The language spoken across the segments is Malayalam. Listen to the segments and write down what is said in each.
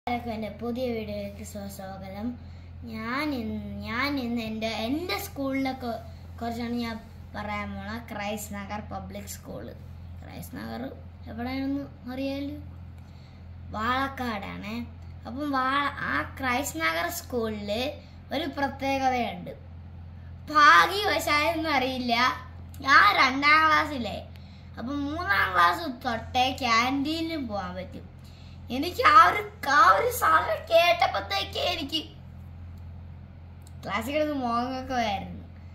എല്ലാവർക്കും എൻ്റെ പുതിയ വീഡിയോയിലേക്ക് സ്വാഗതം ഞാൻ ഇന്ന് ഞാൻ ഇന്ന് എൻ്റെ എൻ്റെ സ്കൂളിലെ കൊ- കുറിച്ചാണ് ഞാൻ പറയാൻ പോണ Christ Nagar public school Christ Nagar എവിടെയാണെന്ന് അറിയാലോ വാളക്കാടാണ് അപ്പം വാള ആ ക്രൈസ്റ്റ് നഗർ സ്കൂളിൽ ഒരു പ്രത്യേകതയുണ്ട് ഭാഗ്യവശാലെന്ന് അറിയില്ല ഞാൻ രണ്ടാം ക്ലാസ്സിലെ അപ്പം മൂന്നാം ക്ലാസ് തൊട്ടേ ക്യാൻറ്റീനിൽ പോകാൻ പറ്റും എനിക്ക് ആ ഒരു ആ ഒരു സാധനം കേട്ടപ്പോഴത്തേക്ക് എനിക്ക് ക്ലാസ്സിൽ കിടന്ന് മോങ്ങൊക്കെ ആയിരുന്നു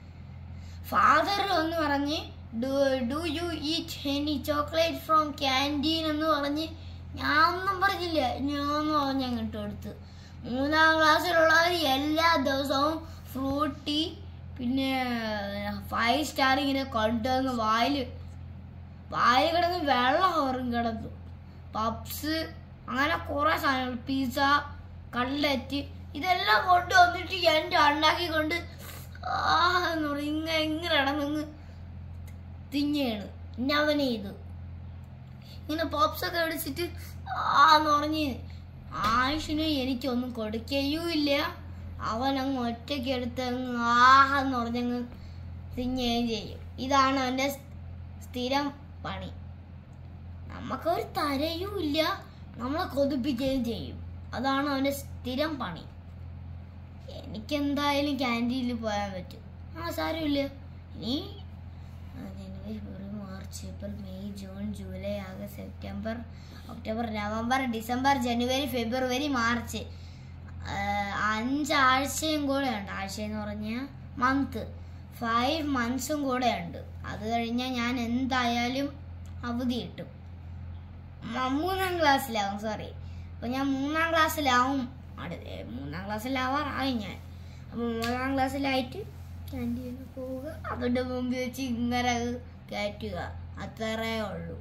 ഫാദർ ഒന്ന് പറഞ്ഞ് do do you eat any chocolate from canteen എന്ന് പറഞ്ഞ് ഞാൻ ഒന്നും പറഞ്ഞില്ല ഞാൻ ഒന്ന് പറഞ്ഞ് അങ്ങോട്ട് കൊടുത്തു മൂന്നാം ക്ലാസ്സിലുള്ളവർ എല്ലാ ദിവസവും ഫ്രൂട്ടി പിന്നെ ഫൈവ് സ്റ്റാർ ഇങ്ങനെ കൊണ്ടുവന്ന് വായിൽ വായിൽ കിടന്ന് വെള്ളം ഓറും കിടന്നു പപ്സ് അങ്ങനെ കുറെ സാധനങ്ങൾ പിസ്സ കട്ലറ്റ് ഇതെല്ലാം കൊണ്ടുവന്നിട്ട് എൻ്റെ ഉണ്ടാക്കിക്കൊണ്ട് ആ എന്ന് പറയും ഇങ്ങനെ ഇങ്ങനെ കിടന്നങ്ങ് തിങ്ങയാണ് ഞവൻ ചെയ്തു ഇങ്ങനെ പോപ്സ് ഒക്കെ അടിച്ചിട്ട് ആ എന്ന് പറഞ്ഞ് ആയുഷിന് എനിക്കൊന്നും കൊടുക്കുകയും ഇല്ല അവൻ അങ്ങ് ഒറ്റയ്ക്ക് എടുത്ത് അങ്ങ് ആഹ് എന്ന് പറഞ്ഞങ്ങ് തിങ്ങുകയും ചെയ്യും ഇതാണ് അവൻ്റെ സ്ഥിരം പണി നമുക്കൊരു തരയും ഇല്ല നമ്മളെ കൊതിപ്പിക്കുകയും ചെയ്യും അതാണ് അവൻ്റെ സ്ഥിരം പണി എനിക്കെന്തായാലും ക്യാൻറ്റീനിൽ പോകാൻ പറ്റും ആ സാരമില്ല ഇനി ആ, ജനുവരി ഫെബ്രുവരി March April May June July ആഗസ്റ്റ് സെപ്റ്റംബർ ഒക്ടോബർ നവംബർ ഡിസംബർ ജനുവരി ഫെബ്രുവരി മാർച്ച് ആ, അഞ്ചാഴ്ചയും കൂടെ ഉണ്ട് ആഴ്ച എന്ന് പറഞ്ഞാൽ മന്ത് ഫൈവ് മന്ത്സും കൂടെ ഉണ്ട് അത് കഴിഞ്ഞാൽ ഞാൻ എന്തായാലും അവധി കിട്ടും മ- മൂന്നാം ക്ലാസ്സിലാവും സോറി അപ്പോൾ ഞാൻ മൂന്നാം ക്ലാസ്സിലാവും അടുത്ത മൂന്നാം ക്ലാസ്സിലാവാറായി ഞാൻ അപ്പോൾ മൂന്നാം ക്ലാസ്സിലായിട്ട് ക്യാൻറ്റീനിൽ പോവുക അതിൻ്റെ മുമ്പിൽ വെച്ച് ഇങ്ങനെ കയറ്റുക അത്രേ ഉള്ളൂ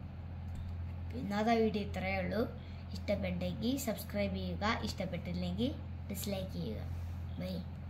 ഇന്നത്തെ വീഡിയോ ഇത്രയേ ഉള്ളൂ ഇഷ്ടപ്പെട്ടെങ്കിൽ സബ്സ്ക്രൈബ് ചെയ്യുക ഇഷ്ടപ്പെട്ടില്ലെങ്കിൽ ഡിസ്ലൈക്ക് ചെയ്യുക ബൈ